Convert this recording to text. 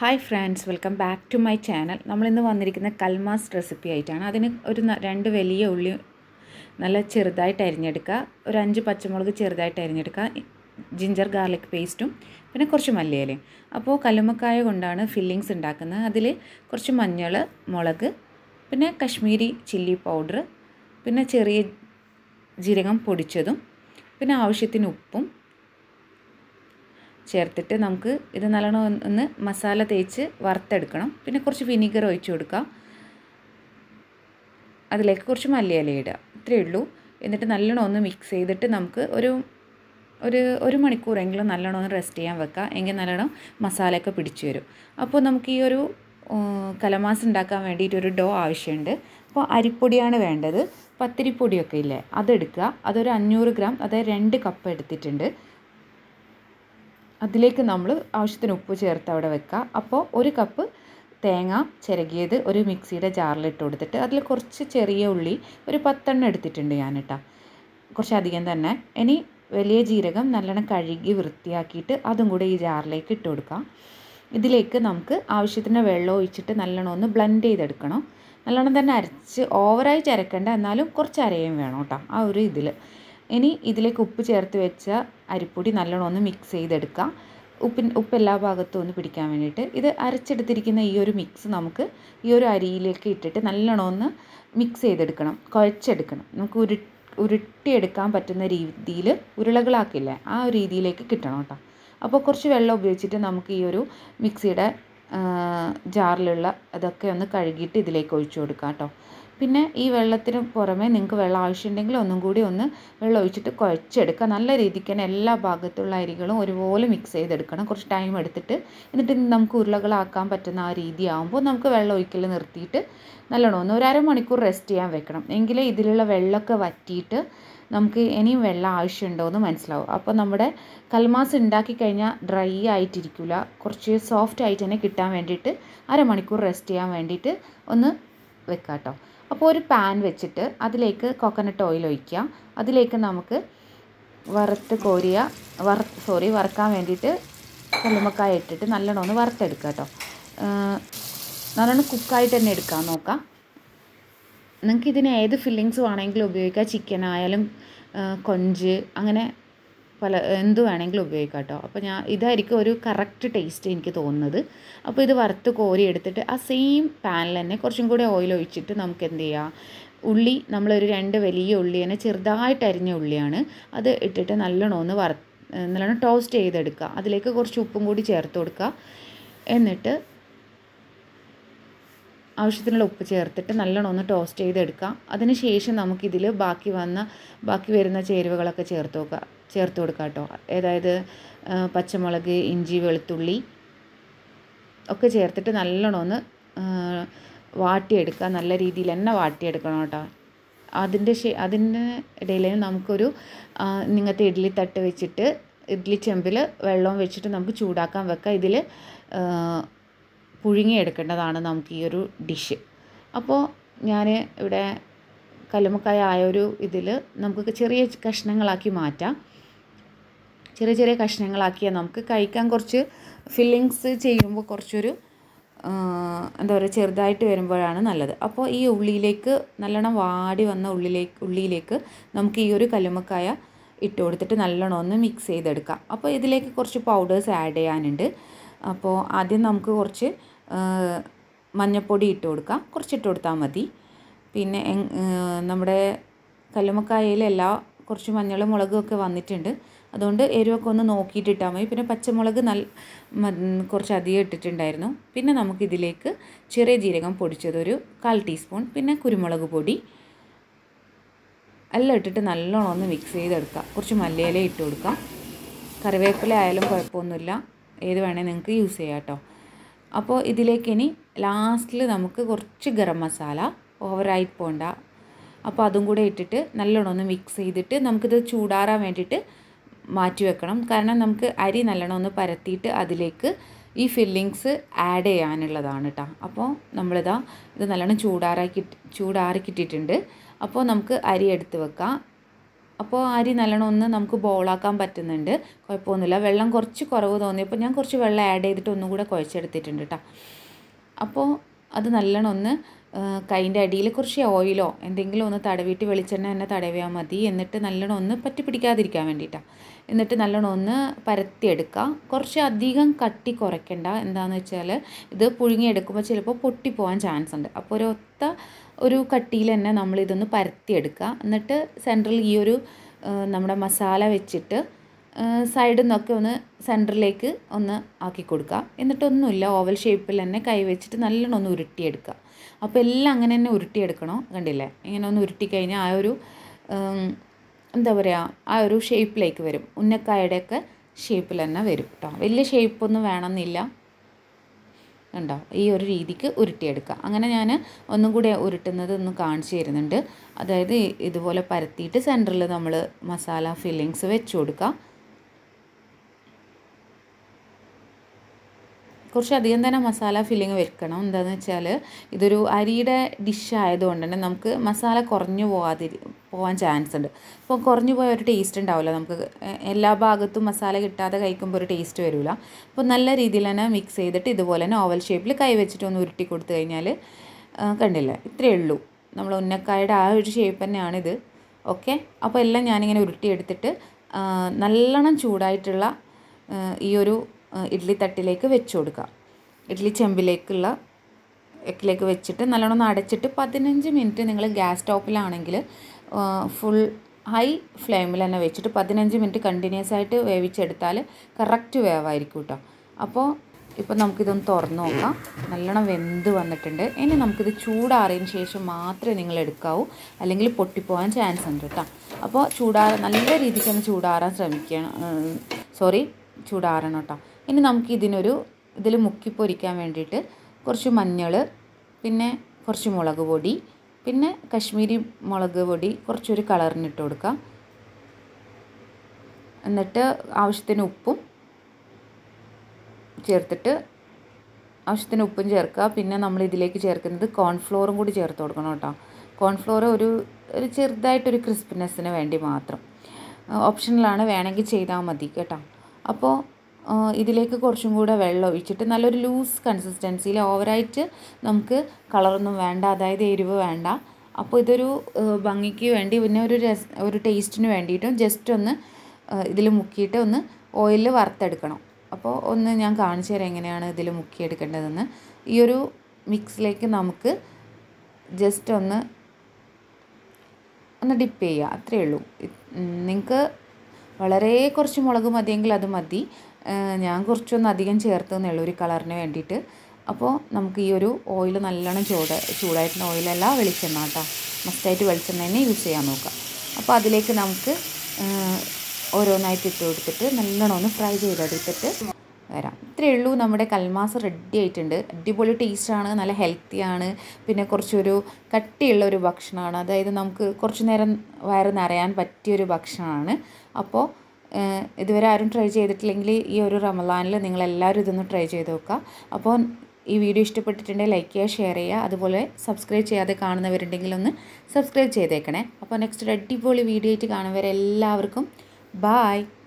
hi friends welcome back to my channel നമ്മളിന്ന് വന്നിരിക്കുന്ന കൽമാസ് recipe ആയിട്ടാണ് അതിന് ഒരു ന- രണ്ട് വലിയ ഉള്ളി നല്ല ചെറുതായിട്ട് അരിഞ്ഞെടുക്കുക ഒരു അഞ്ച് പച്ചമുളക് ചെറുതായിട്ട് അരിഞ്ഞെടുക്കുക ജിഞ്ചർ ഗാർലിക് പേസ്റ്റും പിന്നെ കുറച്ച് മല്ലിയിലയും അപ്പോൾ കല്ലുമ്മക്കായ കൊണ്ടാണ് ഫില്ലിങ്സ് ഉണ്ടാക്കുന്നത് അതിൽ കുറച്ച് മഞ്ഞൾ മുളക് പിന്നെ കശ്മീരി ചില്ലി പൗഡർ പിന്നെ ചെറിയ ജീരകം പൊടിച്ചതും പിന്നെ ആവശ്യത്തിന് ഉപ്പും ചേർത്തിട്ട് നമുക്ക് ഇത് നല്ലോണം ഒന്ന് ഒന്ന് മസാല തേച്ച് വറുത്തെടുക്കണം പിന്നെ കുറച്ച് വിനീഗർ ഒഴിച്ചു കൊടുക്കുക അതിലേക്ക് കുറച്ച് മല്ലിയില ഇടുക ഇത്രയേ ഉള്ളൂ എന്നിട്ട് നല്ലോണം ഒന്ന് മിക്സ് ചെയ്തിട്ട് നമുക്ക് ഒരു ഒരു ഒരു മണിക്കൂറെങ്കിലും നല്ലോണം ഒന്ന് റെസ്റ്റ് ചെയ്യാൻ വെക്കുക എങ്കിൽ നല്ലോണം മസാലയൊക്കെ പിടിച്ചു വരും അപ്പോൾ നമുക്ക് ഈ ഒരു ഉം, കലമാസ് ഉണ്ടാക്കാൻ വേണ്ടിയിട്ട് ഒരു ഡോ ആവശ്യമുണ്ട് അപ്പോൾ അരിപ്പൊടിയാണ് വേണ്ടത് പത്തിരിപ്പൊടിയൊക്കെ ഇല്ലേ അതെടുക്കുക അതൊരു അഞ്ഞൂറ് ഗ്രാം അതായത് രണ്ട് കപ്പ് എടുത്തിട്ടുണ്ട് അതിലേക്ക് നമ്മൾ ആവശ്യത്തിന് ഉപ്പ് ചേർത്ത് അവിടെ വെക്കുക അപ്പോൾ ഒരു കപ്പ് തേങ്ങ ചിരകിയത് ഒരു മിക്സിയുടെ ജാറിലിട്ട് കൊടുത്തിട്ട് അതിൽ കുറച്ച് ചെറിയ ഉള്ളി ഒരു പത്തെണ്ണം എടുത്തിട്ടുണ്ട് ഞാൻ കേട്ടോ കുറച്ചധികം തന്നെ ഇനി വലിയ ജീരകം നല്ലോണം കഴുകി വൃത്തിയാക്കിയിട്ട് അതും കൂടെ ഈ ജാറിലേക്ക് ഇട്ട് കൊടുക്കാം ഇതിലേക്ക് നമുക്ക് ആവശ്യത്തിന് വെള്ളം ഒഴിച്ചിട്ട് നല്ലോണം ഒന്ന് ബ്ലെൻഡ് ചെയ്തെടുക്കണം നല്ലോണം തന്നെ അരച്ച് ഓവറായിട്ട് അരക്കണ്ട എന്നാലും കുറച്ച് അരയും വേണം കേട്ടോ ആ ഒരു ഇതിൽ ഇനി ഇതിലേക്ക് ഉപ്പ് ചേർത്ത് വെച്ച അരിപ്പൊടി നല്ലോണം ഒന്ന് മിക്സ് ചെയ്തെടുക്കാം ഉപ്പിൻ ഉപ്പ് എല്ലാ ഭാഗത്തും ഒന്ന് പിടിക്കാൻ വേണ്ടിയിട്ട് ഇത് അരച്ചെടുത്തിരിക്കുന്ന ഈ ഒരു മിക്സ് നമുക്ക് ഈ ഒരു അരിയിലേക്ക് ഇട്ടിട്ട് നല്ലോണം ഒന്ന് മിക്സ് ചെയ്തെടുക്കണം കുഴച്ചെടുക്കണം നമുക്ക് ഉരു ഉരുട്ടിയെടുക്കാൻ പറ്റുന്ന രീതിയിൽ ഉരുളകളാക്കില്ലേ ആ ഒരു രീതിയിലേക്ക് കിട്ടണം കേട്ടോ അപ്പോൾ കുറച്ച് വെള്ളം ഉപയോഗിച്ചിട്ട് നമുക്ക് ഈ ഒരു മിക്സിയുടെ ജാറിലുള്ള അതൊക്കെ ഒന്ന് കഴുകിയിട്ട് ഇതിലേക്ക് ഒഴിച്ചു കൊടുക്കാം കേട്ടോ പിന്നെ ഈ വെള്ളത്തിന് പുറമെ നിങ്ങൾക്ക് വെള്ളം ആവശ്യമുണ്ടെങ്കിൽ ഒന്നും കൂടി ഒന്ന് വെള്ളം ഒഴിച്ചിട്ട് കുഴച്ചെടുക്കുക നല്ല രീതിക്ക് തന്നെ എല്ലാ ഭാഗത്തുള്ള അരികളും ഒരുപോലെ മിക്സ് ചെയ്തെടുക്കണം കുറച്ച് ടൈം എടുത്തിട്ട് എന്നിട്ട് ഇത് നമുക്ക് ഉരുളകളാക്കാൻ പറ്റുന്ന ആ രീതി ആകുമ്പോൾ നമുക്ക് വെള്ളം ഒഴിക്കൽ നിർത്തിയിട്ട് നല്ലോണം ഒന്ന് ഒരു അരമണിക്കൂർ റെസ്റ്റ് ചെയ്യാൻ വെക്കണം എങ്കിലേ ഇതിലുള്ള വെള്ളമൊക്കെ വറ്റിയിട്ട് നമുക്ക് ഇനിയും വെള്ളം ആവശ്യമുണ്ടോ എന്ന് മനസ്സിലാവും അപ്പോൾ നമ്മുടെ കൽമാസ് ഉണ്ടാക്കി കഴിഞ്ഞാൽ ഡ്രൈ ആയിട്ടിരിക്കില്ല കുറച്ച് സോഫ്റ്റ് ആയിട്ട് തന്നെ കിട്ടാൻ വേണ്ടിയിട്ട് അരമണിക്കൂർ റെസ്റ്റ് ചെയ്യാൻ വേണ്ടിയിട്ട് ഒന്ന് വെക്കാം കേട്ടോ അപ്പോൾ ഒരു പാൻ വെച്ചിട്ട് അതിലേക്ക് കോക്കനട്ട് ഓയിൽ ഒഴിക്കുക അതിലേക്ക് നമുക്ക് വറുത്ത് കോരിയ വറ സോറി വറുക്കാൻ വേണ്ടിയിട്ട് കല്ലുമ്മക്കായ ഇട്ടിട്ട് നല്ലോണം ഒന്ന് വറുത്തെടുക്കുക കേട്ടോ നല്ലോണം കുക്കായിട്ട് തന്നെ എടുക്കാൻ നോക്കാം നിങ്ങൾക്ക് ഇതിന് ഏത് ഫില്ലിങ്സ് വേണമെങ്കിലും ഉപയോഗിക്കാം ചിക്കൻ ആയാലും ആ, കൊഞ്ച് അങ്ങനെ പല എന്ത് വേണമെങ്കിലും ഉപയോഗിക്കാം കേട്ടോ അപ്പോൾ ഞാൻ ഇതായിരിക്കും ഒരു കറക്റ്റ് ടേസ്റ്റ് എനിക്ക് തോന്നുന്നത് അപ്പോൾ ഇത് വറുത്ത് കോരി എടുത്തിട്ട് ആ സെയിം പാനിൽ തന്നെ കുറച്ചും കൂടി ഓയിൽ ഒഴിച്ചിട്ട് നമുക്ക് എന്ത് ചെയ്യാം ഉള്ളി നമ്മളൊരു രണ്ട് വലിയ ഉള്ളി തന്നെ ചെറുതായിട്ട് അരിഞ്ഞ ഉള്ളിയാണ് അത് ഇട്ടിട്ട് നല്ലോണം ഒന്ന് വറ നല്ലോണം ടോസ്റ്റ് ചെയ്തെടുക്കുക അതിലേക്ക് കുറച്ച് ഉപ്പും കൂടി ചേർത്ത് കൊടുക്കുക എന്നിട്ട് ആവശ്യത്തിനുള്ള ഉപ്പ് ചേർത്തിട്ട് നല്ലോണം ഒന്ന് ടോസ്റ്റ് ചെയ്തെടുക്കാം അതിന് ശേഷം നമുക്കിതിൽ ബാക്കി വന്ന ബാക്കി വരുന്ന ചേരുവകളൊക്കെ ചേർത്ത് വെക്കുക ചേർത്ത് കൊടുക്കുക കേട്ടോ അതായത് ആ, പച്ചമുളക് ഇഞ്ചി വെളുത്തുള്ളി ഒക്കെ ചേർത്തിട്ട് നല്ലോണം ഒന്ന് ആ, വാട്ടിയെടുക്കുക നല്ല രീതിയിൽ തന്നെ വാട്ടിയെടുക്കണം കേട്ടോ അതിൻ്റെ ശേ- അതിൻ്റെ ഇടയിൽ നമുക്കൊരു ആ, ഇങ്ങനത്തെ ഇഡ്ഡലി തട്ട് വെച്ചിട്ട് ഇഡ്ഡലി ചെമ്പിൽ വെള്ളം വെച്ചിട്ട് നമുക്ക് ചൂടാക്കാൻ വെക്കാം ഇതിൽ പുഴുങ്ങിയെടുക്കേണ്ടതാണ് നമുക്ക് ഈ ഒരു ഡിഷ് അപ്പോൾ ഞാൻ ഇവിടെ കല്ലുമ്മക്കായ ആയ ഒരു ഇതിൽ നമുക്ക് ചെറിയ കഷ്ണങ്ങളാക്കി മാറ്റാം ചെറിയ ചെറിയ കഷ്ണങ്ങളാക്കിയാൽ നമുക്ക് കഴിക്കാൻ കുറച്ച് ഫില്ലിങ്സ് ചെയ്യുമ്പോൾ കുറച്ചൊരു ആ, എന്താ പറയുക ചെറുതായിട്ട് വരുമ്പോഴാണ് നല്ലത് അപ്പോൾ ഈ ഉള്ളിയിലേക്ക് നല്ലോണം വാടി വന്ന ഉള്ളിലേക്ക് ഉള്ളിയിലേക്ക് നമുക്ക് ഈ ഒരു കല്ലുമ്മക്കായ ഇട്ട് കൊടുത്തിട്ട് നല്ലോണം ഒന്ന് മിക്സ് ചെയ്തെടുക്കാം അപ്പോൾ ഇതിലേക്ക് കുറച്ച് പൗഡേഴ്സ് ആഡ് ചെയ്യാനുണ്ട് അപ്പോൾ ആദ്യം നമുക്ക് കുറച്ച് ആ, മഞ്ഞൾപ്പൊടി ഇട്ട് കൊടുക്കാം കുറച്ച് ഇട്ട് കൊടുത്താൽ മതി പിന്നെ എങ്- ആ, നമ്മുടെ കല്ലുമ്മക്കായയിൽ എല്ലാ കുറച്ച് മഞ്ഞളും മുളകും ഒക്കെ വന്നിട്ടുണ്ട് അതുകൊണ്ട് എരിവൊക്കെ ഒന്ന് നോക്കിയിട്ട് ഇട്ടാൽ മതി പിന്നെ പച്ചമുളക് നല്ല മ- കുറച്ച് അധികം ഇട്ടിട്ടുണ്ടായിരുന്നു പിന്നെ നമുക്കിതിലേക്ക് ചെറിയ ജീരകം പൊടിച്ചതൊരു കാൽ ടീസ്പൂൺ പിന്നെ കുരുമുളക് പൊടി എല്ലാം ഇട്ടിട്ട് നല്ലോണം ഒന്ന് മിക്സ് ചെയ്തെടുക്കാം കുറച്ച് മല്ലിയില ഇട്ട് കൊടുക്കാം കറിവേപ്പില ആയാലും കുഴപ്പമൊന്നുമില്ല ഏത് വേണേൽ നിങ്ങൾക്ക് യൂസ് ചെയ്യാം കേട്ടോ അപ്പോൾ ഇതിലേക്ക് ഇനി ലാസ്റ്റിൽ നമുക്ക് കുറച്ച് ഗരം മസാല ഓവറായി പോണ്ട അപ്പോൾ അതും കൂടെ ഇട്ടിട്ട് നല്ലോണം ഒന്ന് മിക്സ് ചെയ്തിട്ട് നമുക്കിത് ചൂടാറാൻ വേണ്ടിയിട്ട് മാറ്റി വെക്കണം കാരണം നമുക്ക് അരി നല്ലോണം ഒന്ന് പരത്തിയിട്ട് അതിലേക്ക് ഈ ഫില്ലിങ്സ് ആഡ് ചെയ്യാനുള്ളതാണ് കേട്ടോ അപ്പോൾ നമ്മളിതാ ഇത് നല്ലോണം ചൂടാറാക്കി ചൂടാറിക്കിട്ടിട്ടുണ്ട് അപ്പോൾ നമുക്ക് അരി എടുത്ത് വെക്കാം അപ്പോൾ അരി നല്ലോണം ഒന്ന് നമുക്ക് ബോളാക്കാൻ പറ്റുന്നുണ്ട് കുഴപ്പമൊന്നുമില്ല വെള്ളം കുറച്ച് കുറവ് തോന്നിയപ്പോൾ ഞാൻ കുറച്ച് വെള്ളം ആഡ് ചെയ്തിട്ട് ഒന്നും കൂടെ കുഴച്ചെടുത്തിട്ടുണ്ട് കേട്ടോ അപ്പോൾ അത് നല്ലോണം ഒന്ന് കൈൻ്റെ അടിയിൽ കുറച്ച് ഓയിലോ എന്തെങ്കിലും ഒന്ന് തടവിയിട്ട് വെളിച്ചെണ്ണ തന്നെ തടവിയാൽ മതി എന്നിട്ട് നല്ലോണം ഒന്ന് പറ്റി പിടിക്കാതിരിക്കാൻ വേണ്ടിയിട്ടാണ് എന്നിട്ട് നല്ലോണം ഒന്ന് പരത്തിയെടുക്കുക കുറച്ച് അധികം കട്ടി കുറയ്ക്കണ്ട എന്താണെന്ന് വെച്ചാൽ ഇത് പുഴുങ്ങിയെടുക്കുമ്പോൾ ചിലപ്പോൾ പൊട്ടിപ്പോകാൻ ചാൻസ് ഉണ്ട് അപ്പോൾ ഒരു ഒത്ത ഒരു കട്ടിയിൽ തന്നെ നമ്മളിതൊന്ന് പരത്തിയെടുക്കുക എന്നിട്ട് സെൻറ്ററിൽ ഈ ഒരു നമ്മുടെ മസാല വെച്ചിട്ട് സൈഡിൽ നിന്നൊക്കെ ഒന്ന് സെൻറ്ററിലേക്ക് ഒന്ന് ആക്കി കൊടുക്കുക എന്നിട്ടൊന്നുമില്ല ഓവൽ ഷേപ്പിൽ തന്നെ കൈ വെച്ചിട്ട് നല്ലോണം ഒന്ന് ഉരുട്ടിയെടുക്കുക അപ്പോൾ എല്ലാം അങ്ങനെ തന്നെ ഉരുട്ടിയെടുക്കണം കണ്ടില്ലേ ഇങ്ങനെ ഒന്ന് ഉരുട്ടി കഴിഞ്ഞാൽ ആ ഒരു എന്താ പറയുക ആ ഒരു ഷേപ്പിലേക്ക് വരും ഉന്നക്കായുടെയൊക്കെ ഷേപ്പിൽ തന്നെ വരും കേട്ടോ വലിയ ഷേപ്പൊന്നും വേണമെന്നില്ല ഉണ്ടോ ഈ ഒരു രീതിക്ക് ഉരുട്ടിയെടുക്കുക അങ്ങനെ ഞാൻ ഒന്നും കൂടി ഉരുട്ടുന്നത് ഒന്ന് കാണിച്ചു തരുന്നുണ്ട് അതായത് ഇതുപോലെ പരത്തിയിട്ട് സെൻറ്ററിൽ നമ്മൾ മസാല ഫില്ലിങ്സ് വെച്ച് കൊടുക്കുക കുറച്ചധികം തന്നെ മസാല ഫില്ലിങ് വെക്കണം എന്താണെന്ന് വെച്ചാൽ ഇതൊരു അരിയുടെ ഡിഷ് ആയതുകൊണ്ട് തന്നെ നമുക്ക് മസാല കുറഞ്ഞു പോകാതിരി പോകാൻ ചാൻസ് ഉണ്ട് അപ്പോൾ കുറഞ്ഞു പോയ ഒരു ടേസ്റ്റ് ഉണ്ടാവില്ല നമുക്ക് എല്ലാ ഭാഗത്തും മസാല കിട്ടാതെ കഴിക്കുമ്പോൾ ഒരു ടേസ്റ്റ് വരില്ല അപ്പോൾ നല്ല രീതിയിൽ തന്നെ മിക്സ് ചെയ്തിട്ട് ഇതുപോലെ തന്നെ ഓവൽ ഷേപ്പിൽ കൈ വെച്ചിട്ട് ഒന്ന് ഉരുട്ടി കൊടുത്തു കഴിഞ്ഞാൽ കണ്ടില്ലേ ഇത്രയേ ഉള്ളൂ നമ്മൾ ഉന്നക്കായുടെ ആ ഒരു ഷേപ്പ് തന്നെയാണിത് ഓക്കെ അപ്പോൾ എല്ലാം ഞാനിങ്ങനെ ഉരുട്ടിയെടുത്തിട്ട് നല്ലോണം ചൂടായിട്ടുള്ള ഈ ഒരു ഇഡ്ഡലി തട്ടിലേക്ക് വെച്ച് കൊടുക്കുക ഇഡ്ഡലി ചെമ്പിലേക്കുള്ള എക്കിലേക്ക് വെച്ചിട്ട് നല്ലോണം ഒന്ന് അടച്ചിട്ട് പതിനഞ്ച് മിനിറ്റ് നിങ്ങൾ ഗ്യാസ് സ്റ്റോപ്പിലാണെങ്കിൽ ഫുൾ ഹൈ ഫ്ലെയിമിൽ തന്നെ വെച്ചിട്ട് പതിനഞ്ച് മിനിറ്റ് കണ്ടിന്യൂസ് ആയിട്ട് വേവിച്ചെടുത്താൽ കറക്റ്റ് വേവായിരിക്കും കേട്ടോ അപ്പോൾ ഇപ്പോൾ നമുക്കിതൊന്ന് തുറന്ന് നോക്കാം നല്ലോണം വെന്ത് വന്നിട്ടുണ്ട് ഇനി നമുക്കിത് ചൂടാറിയതിന് ശേഷം മാത്രമേ നിങ്ങൾ എടുക്കാവൂ അല്ലെങ്കിൽ പൊട്ടിപ്പോകാൻ ചാൻസ് ഉണ്ട് കേട്ടോ അപ്പോൾ ചൂടാറാൻ നല്ല രീതിക്ക് തന്നെ ചൂടാറാൻ ശ്രമിക്കണം സോറി ചൂടാറണം കേട്ടോ ഇനി നമുക്ക് ഇതിനൊരു ഇതിൽ മുക്കി പൊരിക്കാൻ വേണ്ടിയിട്ട് കുറച്ച് മഞ്ഞൾ പിന്നെ കുറച്ച് മുളക് പൊടി പിന്നെ കശ്മീരി മുളക് പൊടി കുറച്ചൊരു കളറിന് ഇട്ട് കൊടുക്കാം എന്നിട്ട് ആവശ്യത്തിന് ഉപ്പും ചേർത്തിട്ട് ആവശ്യത്തിന് ഉപ്പും ചേർക്കുക പിന്നെ നമ്മൾ ഇതിലേക്ക് ചേർക്കുന്നത് കോൺഫ്ലോറും കൂടി ചേർത്ത് കൊടുക്കണം കേട്ടോ കോൺഫ്ലോർ ഒരു ഒരു ചെറുതായിട്ടൊരു ക്രിസ്പിനെസ്സിന് വേണ്ടി മാത്രം ഓപ്ഷനിലാണ് വേണമെങ്കിൽ ചെയ്താൽ മതി കേട്ടോ അപ്പോൾ ഇതിലേക്ക് കുറച്ചും കൂടെ വെള്ളം ഒഴിച്ചിട്ട് നല്ലൊരു ലൂസ് കൺസിസ്റ്റൻസിയിൽ ഓവറായിട്ട് നമുക്ക് കളറൊന്നും വേണ്ട അതായത് എരിവ് വേണ്ട അപ്പോൾ ഇതൊരു ഭംഗിക്ക് വേണ്ടി പിന്നെ ഒരു രസ ഒരു ടേസ്റ്റിന് വേണ്ടിയിട്ടും ജസ്റ്റ് ഒന്ന് ഇതിൽ മുക്കിയിട്ട് ഒന്ന് ഓയിലിൽ വറുത്തെടുക്കണം അപ്പോൾ ഒന്ന് ഞാൻ കാണിച്ചു തരാം എങ്ങനെയാണ് ഇതിൽ മുക്കിയെടുക്കേണ്ടതെന്ന് ഈ ഒരു മിക്സിലേക്ക് നമുക്ക് ജസ്റ്റ് ഒന്ന് ഒന്ന് ഡിപ്പ് ചെയ്യുക അത്രയേ ഉള്ളൂ നിങ്ങൾക്ക് വളരെ കുറച്ച് മുളക് മതിയെങ്കിൽ അത് മതി ഞാൻ കുറച്ചൊന്ന് അധികം ചേർത്തന്നേ ഉള്ളൂ ഒരു കളറിന് വേണ്ടിയിട്ട് അപ്പോൾ നമുക്ക് ഈ ഒരു ഓയിൽ നല്ലോണം ചൂട് ചൂടായിട്ടുള്ള ഓയിലല്ല വെളിച്ചെണ്ണ കേട്ടോ മസ്റ്റായിട്ട് വെളിച്ചെണ്ണ തന്നെ യൂസ് ചെയ്യാൻ നോക്കാം അപ്പോൾ അതിലേക്ക് നമുക്ക് ഓരോന്നായിട്ട് ഇട്ട് കൊടുത്തിട്ട് നല്ലോണം ഒന്ന് ഫ്രൈ ചെയ്തെടുത്തിട്ട് വരാം ഇത്രയേ ഉള്ളൂ നമ്മുടെ കൽമാസ് റെഡി ആയിട്ടുണ്ട് അടിപൊളി ടേസ്റ്റാണ് നല്ല ഹെൽത്തിയാണ് പിന്നെ കുറച്ചൊരു കട്ടിയുള്ള ഒരു ഭക്ഷണമാണ് അതായത് നമുക്ക് കുറച്ച് നേരം വയറ് നിറയാൻ പറ്റിയൊരു ഭക്ഷണമാണ് അപ്പോൾ ഇതുവരെ ആരും ട്രൈ ചെയ്തിട്ടില്ലെങ്കിൽ ഈ ഒരു റമദാനിൽ നിങ്ങളെല്ലാവരും ഇതൊന്ന് ട്രൈ ചെയ്ത് നോക്കുക അപ്പോൾ ഈ വീഡിയോ ഇഷ്ടപ്പെട്ടിട്ടുണ്ടെങ്കിൽ ലൈക്ക് ചെയ്യുക ഷെയർ ചെയ്യുക അതുപോലെ സബ്സ്ക്രൈബ് ചെയ്യാതെ കാണുന്നവരുണ്ടെങ്കിൽ ഒന്ന് സബ്സ്ക്രൈബ് ചെയ്തേക്കണേ അപ്പോൾ നെക്സ്റ്റ് ഒരു അടിപൊളി വീഡിയോ ആയിട്ട് കാണുന്നവരെ എല്ലാവർക്കും ബായ്